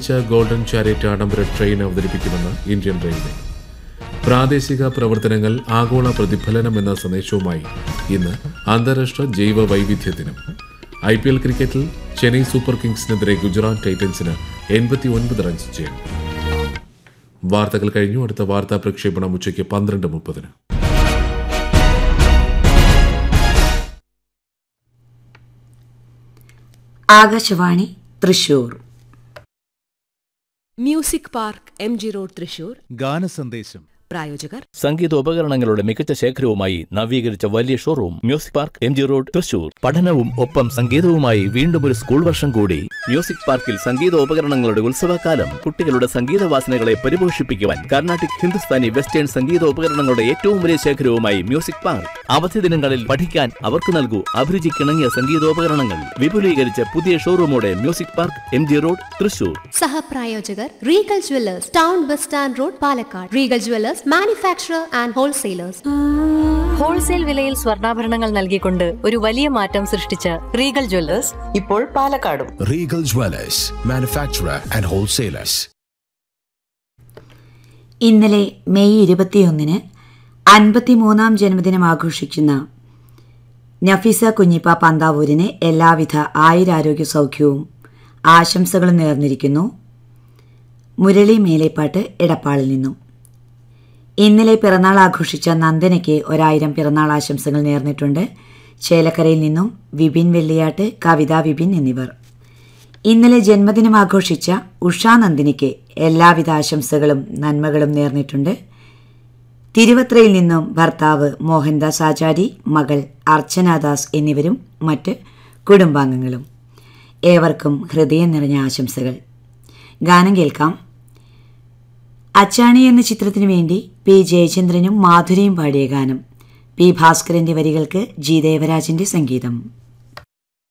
നിർമ്മിച്ച golden chariot ആഡംബര train അവതരിപ്പിക്കുമെന്ന് ഇന്ത്യൻ റെയിൽവേ പ്രാദേശിക പ്രവർത്തനങ്ങൾ ആഗോള പ്രതിഫലനം എന്ന സന്ദേശവുമായി ഇന്ന് അന്താരാഷ്ട്ര ജൈവ വൈവിധ്യ ദിനം ഐ പി എൽ ക്രിക്കറ്റിൽ ചെന്നൈ സൂപ്പർ കിങ്സിനെതിരെ ഗുജറാത്ത് ടൈറ്റൻസിന് എൺപത്തി ഒൻപത് റൺസ് ജയം വാർത്തകൾ കഴിഞ്ഞു അടുത്ത വാർത്താ പ്രക്ഷേപണം ഉച്ചയ്ക്ക് പന്ത്രണ്ട് മുപ്പതിന് Akashvani Thrissur music park M G road Thrissur ഗാനസന്ദേശം പ്രായോജകർ സംഗീതോപകരണങ്ങളുടെ മികച്ച ശേഖരവുമായി നവീകരിച്ച വലിയ showroom music park M G road Thrissur പഠനവും ഒപ്പം സംഗീതവുമായി വീണ്ടും ഒരു സ്കൂൾ വർഷം കൂടി മ്യൂസിക് പാർക്കിൽ സംഗീതോപകരണങ്ങളുടെ ഉത്സവകാലം കുട്ടികളുടെ സംഗീത വാസനകളെ പരിപോഷിപ്പിക്കുവാൻ കർണാട്ടിക് ഹിന്ദുസ്ഥാനി വെസ്റ്റേൺ സംഗീതോപകരണങ്ങളുടെ ഏറ്റവും വലിയ ശേഖരവുമായി മ്യൂസിക് പാർക്ക് അവധി ദിനങ്ങളിൽ പഠിക്കാൻ അവർക്ക് നൽകൂ അഭിരുചിക്കിണങ്ങിയ സംഗീതോപകരണങ്ങൾ വിപുലീകരിച്ച പുതിയ ഷോറൂമോടെ music park M G road Thrissur സഹപ്രായോജകർ Regal jewellers town bus stand road Palakkad Regal jewellers manufacturer and wholesalers wholesale വിലയിൽ സ്വർണ്ണാഭരണങ്ങൾ നൽകിക്കൊണ്ട് ഒരു വലിയ മാറ്റം സൃഷ്ടിച്ച റീഗൽ ജ്വല്ലേഴ്സ് ഇപ്പോൾ പാലക്കാടും Regal Dwellers, manufacturer and wholesalers. ഇന്നലെ മെയ് ഇരുപത്തിയൊന്നിന് അൻപത്തിമൂന്നാം ജന്മദിനം ആഘോഷിക്കുന്ന നഫീസ കുഞ്ഞിപ്പ പന്താവൂരിന് എല്ലാവിധ ആയുരാരോഗ്യ സൗഖ്യവും ആശംസകളും നേർന്നിരിക്കുന്നു മുരളി മേലേപ്പാട്ട് എടപ്പാളിൽ നിന്നും ഇന്നലെ പിറന്നാൾ ആഘോഷിച്ച നന്ദനയ്ക്ക് ഒരായിരം പിറന്നാൾ ആശംസകൾ നേർന്നിട്ടുണ്ട് ചേലക്കരയിൽ നിന്നും വിപിൻ വെള്ളിയാട്ട് കവിത വിപിൻ എന്നിവർ ഇന്നലെ ജന്മദിനം ആഘോഷിച്ച ഉഷാ നന്ദിനിക്ക് എല്ലാവിധ ആശംസകളും നന്മകളും നേർന്നിട്ടുണ്ട് തിരുവത്രയിൽ നിന്നും ഭർത്താവ് മോഹൻദാസ് ആചാരി മകൾ അർച്ചനാദാസ് എന്നിവരും മറ്റ് കുടുംബാംഗങ്ങളും ഏവർക്കും ഹൃദയം നിറഞ്ഞ ആശംസകൾ ഗാനം കേൾക്കാം അച്ചാണി എന്ന ചിത്രത്തിനു വേണ്ടി പി ജയചന്ദ്രനും മാധുരിയും പാടിയ ഗാനം പി ഭാസ്കരന്റെ വരികൾക്ക് ജി ദേവരാജന്റെ സംഗീതം